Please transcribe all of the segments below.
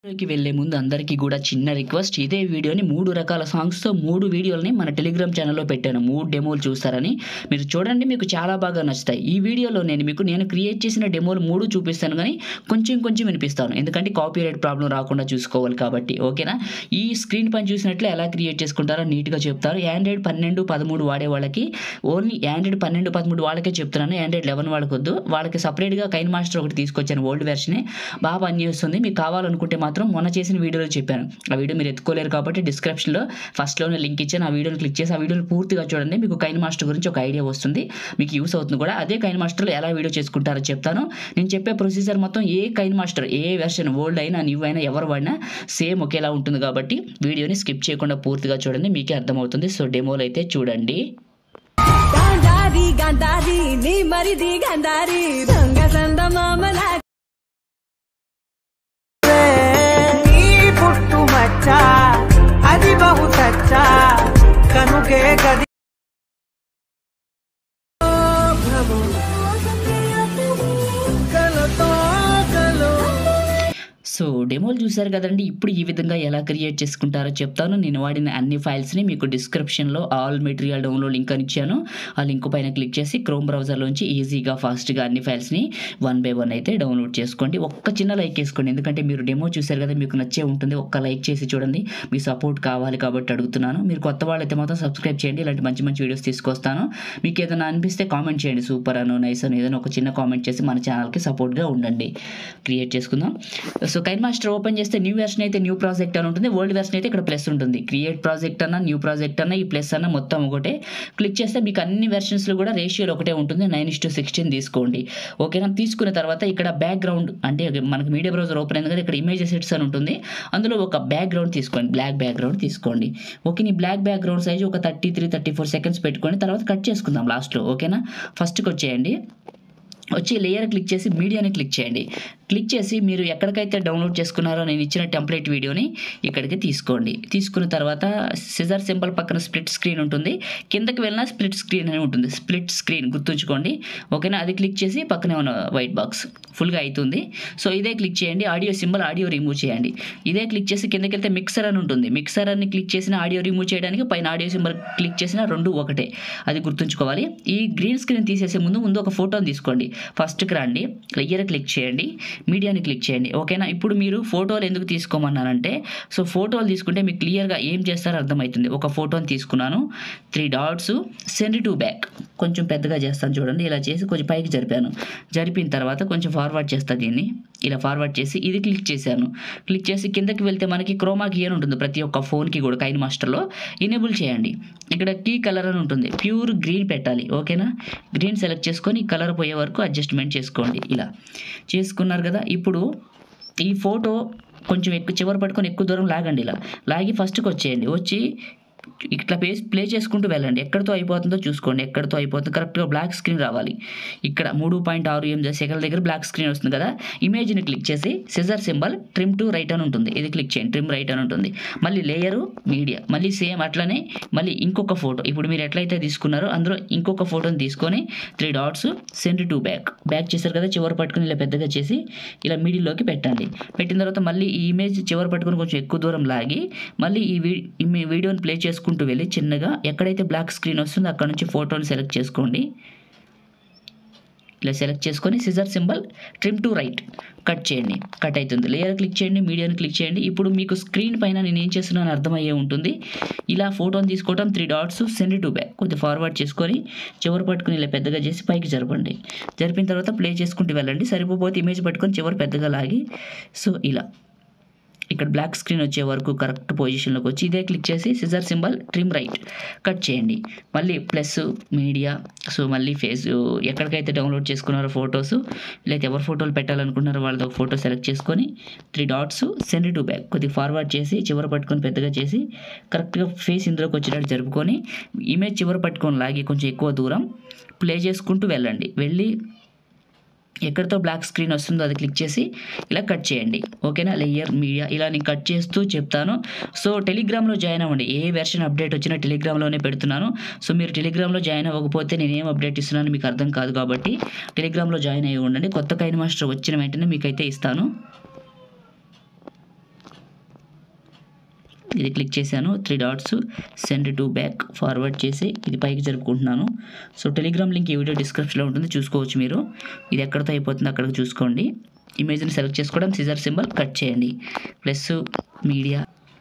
వీడియోకి వెళ్ళే ముందు అందరికీ కూడా చిన్న రిక్వెస్ట్ ఇదే వీడియోని మూడు రకాల సాంగ్స్తో మూడు వీడియోలని మన టెలిగ్రామ్ ఛానల్లో పెట్టాను మూడు డెమోలు చూస్తారని మీరు చూడండి మీకు చాలా బాగా నచ్చుతాయి ఈ వీడియోలో నేను మీకు నేను క్రియేట్ చేసిన డెమోలు మూడు చూపిస్తాను కానీ కొంచెం కొంచెం వినిపిస్తాను ఎందుకంటే కాపీరైట్ ప్రాబ్లం రాకుండా చూసుకోవాలి కాబట్టి ఓకేనా ఈ స్క్రీన్ పైన చూసినట్లు ఎలా క్రియేట్ చేసుకుంటారో నీట్గా చెప్తారు ఆండ్రాయిడ్ పన్నెండు పదమూడు వాడే వాళ్ళకి ఓన్లీ ఆండ్రాయిడ్ పన్నెండు పదమూడు వాళ్ళకే చెప్తున్నాను ఆండ్రాయిడ్ లెవెన్ వాళ్ళకి వద్దు వాళ్ళకి సపరేట్గా కైన్ మాస్టర్ ఒకటి తీసుకొచ్చాను ఓల్డ్ వెర్షనే బాగా పనిచేస్తుంది మీకు కావాలనుకుంటే మాత్రం మొన్న చేసిన వీడియోలో చెప్పాను ఆ వీడియో మీరు ఎత్తుకోలేరు కాబట్టి డిస్క్రిప్షన్లో ఫస్ట్లోనే లింక్ ఇచ్చాను ఆ వీడియోని క్లిక్ చేసి ఆ వీడియోని పూర్తిగా చూడండి మీకు కైన్ మాస్టర్ గురించి ఒక ఐడియా వస్తుంది మీకు యూస్ అవుతుంది కూడా అదే కైన్ మాస్టర్లో ఎలా వీడియో చేసుకుంటారో చెప్తాను నేను చెప్పే ప్రొసీజర్ మొత్తం ఏ కైన్ మాస్టర్ ఏ వెర్షన్ ఓల్డ్ అయినా న్యూ అయినా ఎవరు వాడినా సేమ్ ఒకేలా ఉంటుంది కాబట్టి వీడియోని స్కిప్ చేయకుండా పూర్తిగా చూడండి మీకే అర్థమవుతుంది సో డెమోలు అయితే చూడండి గాంధారి గాంధారి నీ మరిది గాంధారి దొంగ సంద మామల నీ పుట్టు మచ్చ అది బహు సచ్చ కనుకే గది ఓ ప్రభు కలతో కలో సో డెమోలు చూశారు కదండి ఇప్పుడు ఈ విధంగా ఎలా క్రియేట్ చేసుకుంటారో చెప్తాను నేను వాడిన అన్ని ఫైల్స్ని మీకు డిస్క్రిప్షన్లో ఆల్ మెటీరియల్ డౌన్లోడ్ లింక్ అని ఇచ్చాను ఆ లింక్ పైన క్లిక్ చేసి క్రోమ్ బ్రౌజర్లోంచి ఈజీగా ఫాస్ట్గా అన్ని ఫైల్స్ని వన్ బై వన్ అయితే డౌన్లోడ్ చేసుకోండి ఒక్క చిన్న లైక్ చేసుకోండి ఎందుకంటే మీరు డెమో చూశారు కదా మీకు నచ్చే ఉంటుంది ఒక్క లైక్ చేసి చూడండి మీ సపోర్ట్ కావాలి కాబట్టి అడుగుతున్నాను మీరు కొత్త వాళ్ళైతే మాత్రం సబ్స్క్రైబ్ చేయండి ఇలాంటి మంచి మంచి వీడియోస్ తీసుకొస్తాను మీకు ఏదైనా అనిపిస్తే కామెంట్ చేయండి సూపర్ అను నైస్ అను ఏదైనా ఒక చిన్న కామెంట్ చేసి మన ఛానల్కి సపోర్ట్గా ఉండండి క్రియేట్ చేసుకుందాం సో కైన్ మాస్టర్ ఓపెన్ చేస్తే న్యూ వెర్షన్ అయితే న్యూ ప్రాజెక్ట్ అని ఉంటుంది ఓల్డ్ వెర్షన్ అయితే ఇక్కడ ప్లస్ ఉంటుంది క్రియేట్ ప్రాజెక్ట్ అన్న న్యూ ప్రాజెక్ట్ అన్న ఈ ప్లస్ అన్న మొత్తం ఒకటే క్లిక్ చేస్తే మీకు అన్ని వెర్షన్స్లో కూడా రేషియోలో ఒకటే ఉంటుంది నైన్ ఇస్ టు సిక్స్టీన్ తీసుకోండి ఓకేనా తీసుకున్న తర్వాత ఇక్కడ బ్యాక్గ్రౌండ్ అంటే మనకి మీడియా బ్రౌజర్ ఓపెన్ అయింది కదా ఇక్కడ ఇమేజ్ సెట్స్ అని ఉంటుంది అందులో ఒక బ్యాక్గ్రౌండ్ తీసుకోండి బ్లాక్ బ్యాక్గ్రౌండ్ తీసుకోండి ఓకే నీ బ్లాక్ బ్యాక్గ్రౌండ్ సైజ్ ఒక thirty three thirty four seconds పెట్టుకొని తర్వాత కట్ చేసుకుందాం లాస్ట్లో ఓకేనా ఫస్ట్కి వచ్చేయండి వచ్చి లేయర్ క్లిక్ చేసి మీడియాని క్లిక్ చేయండి క్లిక్ చేసి మీరు ఎక్కడికైతే డౌన్లోడ్ చేసుకున్నారో నేను ఇచ్చిన టెంప్లెట్ వీడియోని ఇక్కడికి తీసుకోండి తీసుకున్న తర్వాత సిజర్ సింబల్ పక్కన స్ప్లిట్ స్క్రీన్ ఉంటుంది కిందకి వెళ్ళినా స్ప్లిట్ స్క్రీన్ అని ఉంటుంది స్ప్లిట్ స్క్రీన్ గుర్తుంచుకోండి ఓకేనా అది క్లిక్ చేసి పక్కనే ఉన్న వైట్ బాక్స్ ఫుల్గా అవుతుంది సో ఇదే క్లిక్ చేయండి ఆడియో సింబల్ ఆడియో రిమూవ్ చేయండి ఇదే క్లిక్ చేసి కిందకి వెళ్తే మిక్సర్ అని ఉంటుంది మిక్సర్ అని క్లిక్ చేసిన ఆడియో రిమూవ్ చేయడానికి పైన ఆడియో సింబల్ క్లిక్ చేసిన రెండు ఒకటే అది గుర్తుంచుకోవాలి ఈ గ్రీన్ స్క్రీన్ తీసేసే ముందు ముందు ఒక ఫోటోని తీసుకోండి ఫస్ట్కి రండి క్లియర్ క్లిక్ చేయండి మీడియాని క్లిక్ చేయండి ఓకేనా ఇప్పుడు మీరు ఫోటోలు ఎందుకు తీసుకోమన్నానంటే సో ఫోటోలు తీసుకుంటే మీకు క్లియర్గా ఏం చేస్తారో అర్థమవుతుంది ఒక ఫోటోని తీసుకున్నాను three dots send to back కొంచెం పెద్దగా చేస్తాను చూడండి ఇలా చేసి కొంచెం పైకి జరిపాను జరిపిన తర్వాత కొంచెం ఫార్వర్డ్ చేస్తా దీన్ని ఇలా ఫార్వర్డ్ చేసి ఇది క్లిక్ చేశాను క్లిక్ చేసి కిందకి వెళ్తే మనకి క్రోమా కీ అని ఉంటుంది ప్రతి ఒక్క ఫోన్కి కూడా కైన్ మాస్టర్లో ఎనేబుల్ చేయండి ఇక్కడ కీ కలర్ అని ఉంటుంది ప్యూర్ గ్రీన్ పెట్టాలి ఓకేనా గ్రీన్ సెలెక్ట్ చేసుకొని కలర్ పోయే వరకు అడ్జస్ట్మెంట్ చేసుకోండి ఇలా చేసుకున్నారు కదా ఇప్పుడు ఈ ఫోటో కొంచెం ఎక్కువ చివరి పట్టుకొని ఎక్కువ దూరం లాగండి ఇలా లాగి ఫస్ట్కి వచ్చేయండి వచ్చి ఇట్లా ప్లే ప్లే చేసుకుంటూ వెళ్ళండి ఎక్కడితో అయిపోతుందో చూసుకోండి ఎక్కడితో అయిపోతుందో కరెక్ట్గా బ్లాక్ స్క్రీన్ రావాలి ఇక్కడ మూడు పాయింట్ ఆరు ఎనిమిది సెకండ్ దగ్గర బ్లాక్ స్క్రీన్ వస్తుంది కదా ఇమేజ్ని క్లిక్ చేసి scissor symbol trim to right అని ఉంటుంది ఇది క్లిక్ చేయండి ట్రిమ్ రైట్ అని ఉంటుంది మళ్ళీ లేయరు మీడియా మళ్ళీ సేమ్ అట్లనే మళ్ళీ ఇంకొక ఫోటో ఇప్పుడు మీరు ఎట్లయితే తీసుకున్నారో అందులో ఇంకొక ఫోటోని తీసుకొని three dots send to back back చేశారు కదా చివరి పట్టుకుని ఇలా పెద్దగా చేసి ఇలా మిడిల్లోకి పెట్టండి పెట్టిన తర్వాత మళ్ళీ ఈ ఇమేజ్ చివరి పట్టుకుని కొంచెం ఎక్కువ దూరం లాగి మళ్ళీ ఈ వీ ఈ మీ వీడియోని ప్లే చేసుకుంటూ వెళ్ళి చిన్నగా ఎక్కడైతే బ్లాక్ స్క్రీన్ వస్తుందో అక్కడ నుంచి ఫోటోని సెలెక్ట్ చేసుకోండి ఇలా సెలెక్ట్ చేసుకొని scissor symbol trim to right cut చేయండి కట్ అవుతుంది లేయర్ క్లిక్ చేయండి మీడియాని క్లిక్ చేయండి ఇప్పుడు మీకు స్క్రీన్ పైన నేను ఏం చేస్తున్నాను అర్థమయ్యే ఉంటుంది ఇలా ఫోటోని తీసుకోవడం three dots send to back కొద్దిగా ఫార్వర్డ్ చేసుకొని చివరి పట్టుకుని ఇలా పెద్దగా చేసి పైకి జరపండి జరిపిన తర్వాత ప్లే చేసుకుంటూ వెళ్ళండి సరిపోతే ఇమేజ్ పట్టుకొని చివరి పెద్దగా లాగి సో ఇలా ఇక్కడ బ్లాక్ స్క్రీన్ వచ్చే వరకు కరెక్ట్ పొజిషన్లోకి వచ్చి ఇదే క్లిక్ చేసి scissor symbol trim right cut చేయండి మళ్ళీ ప్లస్ మీడియా సో మళ్ళీ ఫేస్ ఎక్కడికైతే డౌన్లోడ్ చేసుకున్నారో ఫొటోస్ లేదా ఎవరు ఫోటోలు పెట్టాలనుకున్నారో వాళ్ళది ఒక ఫోటో సెలెక్ట్ చేసుకొని three dots send to back కొద్దిగా ఫార్వర్డ్ చేసి చివర పట్టుకొని పెద్దగా చేసి కరెక్ట్గా ఫేస్ ఇందులోకి వచ్చేటట్టు జరుపుకొని ఇమేజ్ చివర పట్టుకొని లాగి కొంచెం ఎక్కువ దూరం ప్లే చేసుకుంటూ వెళ్ళండి వెళ్ళి ఎక్కడితో బ్లాక్ స్క్రీన్ వస్తుందో అది క్లిక్ చేసి ఇలా కట్ చేయండి ఓకేనా లేయర్ మీడియా ఇలా నేను కట్ చేస్తూ చెప్తాను సో టెలిగ్రామ్లో జాయిన్ అవ్వండి ఏ వెర్షన్ అప్డేట్ వచ్చినా టెలిగ్రామ్లోనే పెడుతున్నాను సో మీరు టెలిగ్రామ్లో జాయిన్ అవ్వకపోతే నేను ఏం అప్డేట్ ఇస్తున్నాను మీకు అర్థం కాదు కాబట్టి టెలిగ్రామ్లో జాయిన్ అయ్యి ఉండండి కొత్త కైన్ మాస్టర్ వచ్చిన వెంటనే మీకైతే ఇస్తాను ఇది క్లిక్ చేశాను three dots send to back forward చేసి ఇది పైకి జరుపుకుంటున్నాను సో టెలిగ్రామ్ లింక్ ఈ వీడియో డిస్క్రిప్షన్లో ఉంటుంది చూసుకోవచ్చు మీరు ఇది ఎక్కడితో అయిపోతుందో అక్కడికి చూసుకోండి ఇమేజ్ని సెలెక్ట్ చేసుకోవడం సిజర్ సింబల్ కట్ చేయండి ప్లస్ మీడియా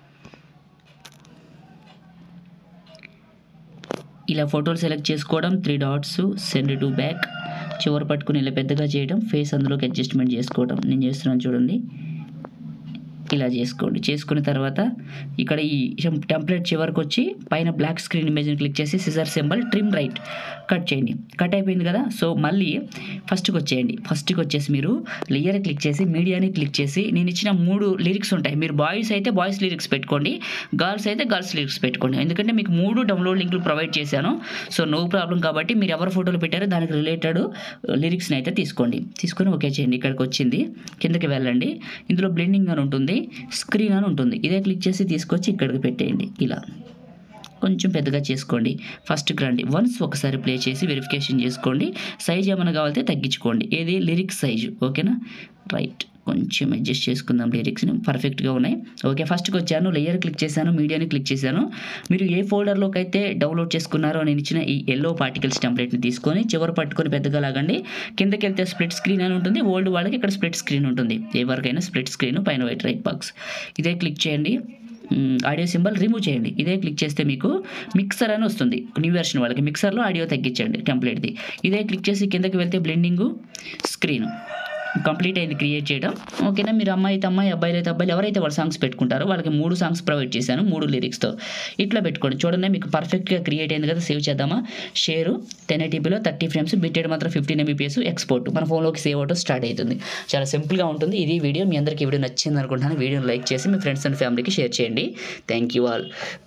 ఇలా ఫోటోలు సెలెక్ట్ చేసుకోవడం three dots send to back చివరి పట్టుకుని ఇలా పెద్దగా చేయడం ఫేస్ అందులోకి అడ్జస్ట్మెంట్ చేసుకోవడం నేను చేస్తున్నాను చూడండి ఇలా చేసుకోండి చేసుకున్న తర్వాత ఇక్కడ ఈ టెంప్లెట్ చివరికి వచ్చి పైన బ్లాక్ స్క్రీన్ ఇమేజ్ని క్లిక్ చేసి scissor symbol trim right cut చేయండి కట్ అయిపోయింది కదా సో మళ్ళీ ఫస్ట్కి వచ్చేయండి ఫస్ట్కి వచ్చేసి మీరు లేయర్ క్లిక్ చేసి మీడియాని క్లిక్ చేసి నేను ఇచ్చిన మూడు లిరిక్స్ ఉంటాయి మీరు బాయ్స్ అయితే బాయ్స్ లిరిక్స్ పెట్టుకోండి గర్ల్స్ అయితే గర్ల్స్ లిరిక్స్ పెట్టుకోండి ఎందుకంటే మీకు మూడు డౌన్లోడ్ లింకులు ప్రొవైడ్ చేశాను సో నో ప్రాబ్లం కాబట్టి మీరు ఎవరు ఫోటోలు పెట్టారో దానికి రిలేటెడ్ లిరిక్స్ని అయితే తీసుకోండి తీసుకొని ఓకే చేయండి ఇక్కడికి వచ్చింది కిందకి వెళ్ళండి ఇందులో బ్లెండింగ్ అని ఉంటుంది స్క్రీన్ అని ఉంటుంది ఇదే క్లిక్ చేసి తీసుకొచ్చి ఇక్కడికి పెట్టేయండి ఇలా కొంచెం పెద్దగా చేసుకోండి ఫస్ట్కి రండి వన్స్ ఒకసారి ప్లే చేసి వెరిఫికేషన్ చేసుకోండి సైజ్ ఏమైనా కావాలితే తగ్గించుకోండి ఏది లిరిక్స్ సైజు ఓకేనా రైట్ కొంచెం అడ్జస్ట్ చేసుకుందాం లిరిక్స్ని పర్ఫెక్ట్గా ఉన్నాయి ఓకే ఫస్ట్కి వచ్చాను లేయర్ క్లిక్ చేశాను మీడియాని క్లిక్ చేశాను మీరు ఏ ఫోల్డర్లోకి అయితే డౌన్లోడ్ చేసుకున్నారో నేను ఇచ్చిన ఈ ఎల్లో పార్టికల్స్ టెంప్లెట్ని తీసుకొని చివరి పట్టుకొని పెద్దగా లాగండి కిందకి వెళ్తే స్ప్లిట్ స్క్రీన్ అని ఉంటుంది ఓల్డ్ వాళ్ళకి ఇక్కడ స్ప్లిట్ స్క్రీన్ ఉంటుంది ఎవరికైనా స్ప్లిట్ స్క్రీన్ పైన వైట్ రైట్ బాక్స్ ఇదే క్లిక్ చేయండి ఆడియో సింబల్ రిమూవ్ చేయండి ఇదే క్లిక్ చేస్తే మీకు మిక్సర్ అని వస్తుంది న్యూ వెర్షన్ వాళ్ళకి మిక్సర్లో ఆడియో తగ్గించండి టెంప్లెట్ది ఇదే క్లిక్ చేసి కిందకి వెళ్తే బ్లెండింగు స్క్రీన్ కంప్లీట్ అయింది క్రియేట్ చేయడం ఓకేనా మీరు అమ్మాయి అయితే అమ్మాయి అబ్బాయిలు అయితే అబ్బాయిలు ఎవరైతే వాళ్ళ సాంగ్స్ పెట్టుకుంటారో వాళ్ళకి మూడు సాంగ్స్ ప్రొవైడ్ చేశాను మూడు లిరిక్స్తో ఇట్లా పెట్టుకోండి చూడండి మీకు పర్ఫెక్ట్గా క్రియేట్ అయింది కదా సేవ్ చేద్దామా షేరు టెన్ ఎయిటీపీలో థర్టీ ఫ్రేమ్స్ బిట్టెడ్ మాత్రం ఫిఫ్టీన్ ఎంబీపీఎస్ ఎక్స్పోర్ట్ మన ఫోన్లోకి సేవ్ అవటం స్టార్ట్ అవుతుంది చాలా సింపుల్గా ఉంటుంది ఇది వీడియో మీ అందరికీ వీడియో నచ్చింది అనుకుంటున్నాను వీడియోని లైక్ చేసి మీ ఫ్రెండ్స్ అండ్ ఫ్యామిలీకి షేర్ చేయండి థ్యాంక్ యూ ఆల్